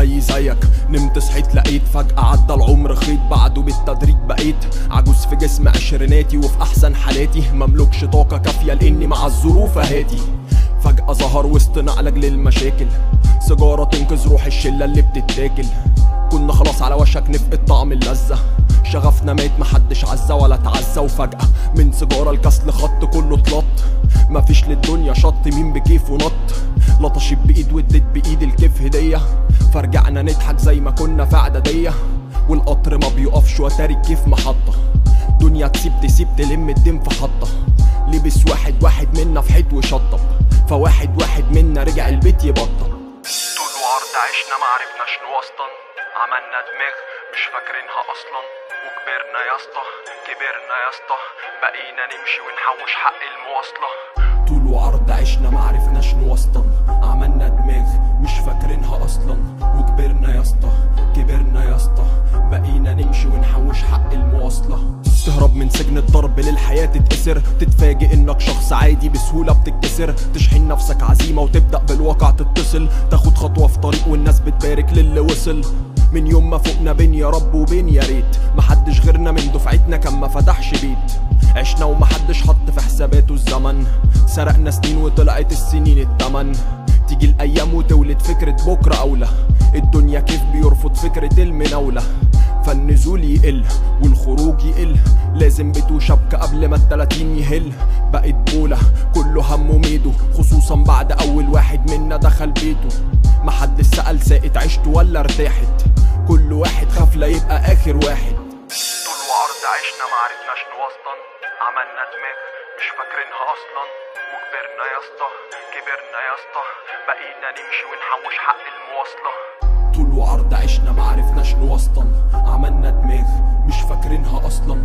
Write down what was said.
زي زيك نمت صحيت لقيت فجأة عدى العمر خيط بعده بالتدريج بقيت عجوز في جسم عشريناتي وفي أحسن حالاتي مملكش طاقة كافية لإني مع الظروف أهادي فجأة ظهر وسط نعلج للمشاكل سيجارة تنقذ روح الشلة اللي بتتاكل كنا خلاص على وشك نفقد طعم اللذة شغفنا مات محدش عزة ولا تعزى وفجأة من سيجارة الكسل خط كله اتلط مفيش للدنيا شط مين بكيف ونط لطشت بايد واديت بايد الكيف هدية فرجعنا نضحك زي ما كنا في اعدادية والقطر ما بيقفش وتاري الكيف محطة دنيا تسيب تسيب تلم الدم في حطة لبس واحد واحد منا في حيط وشطب فواحد واحد منا رجع البيت يبطل طول وعرض عشنا معرفناش نوسطن عملنا دماغ مش فاكرينها اصلا وكبرنا يا اسطى كبرنا يا اسطى بقينا نمشي ونحوش حق المواصله طول وعرض عشنا معرفناش نوسطن عملنا دماغ مش فاكرينها اصلا وكبرنا يا اسطى كبرنا يا اسطى بقينا نمشي ونحوش حق المواصله تهرب من سجن الضرب للحياة تتأسر تتفاجئ انك شخص عادي بسهولة بتتكسر تشحن نفسك عزيمة وتبدأ بالواقع تتصل تاخد خطوة في طريق والناس بتبارك للي وصل من يوم ما فوقنا بين يا رب وبين يا ريت محدش غيرنا من دفعتنا كان ما فتحش بيت عشنا ومحدش حط في حساباته الزمن سرقنا سنين وطلعت السنين التمن تيجي الايام وتولد فكرة بكرة اولى الدنيا كيف بيرفض فكرة المناولة فالنزول يقل والخروج يقل لازم بيت وشبكة قبل ما التلاتين يهل بقت بولة كله همه ميدو خصوصا بعد اول واحد منا دخل بيته محدش سأل ساقت عشت ولا ارتاحت كل واحد خاف لا يبقى اخر واحد طول وعرض عشنا معرفناش نوسطن عملنا دماغ مش فاكرينها اصلا وكبرنا يا اسطى كبرنا يا اسطى بقينا نمشي ونحوش حق المواصله طول وعرض عشنا معرفناش نوسطن عملنا دماغ مش فاكرينها اصلا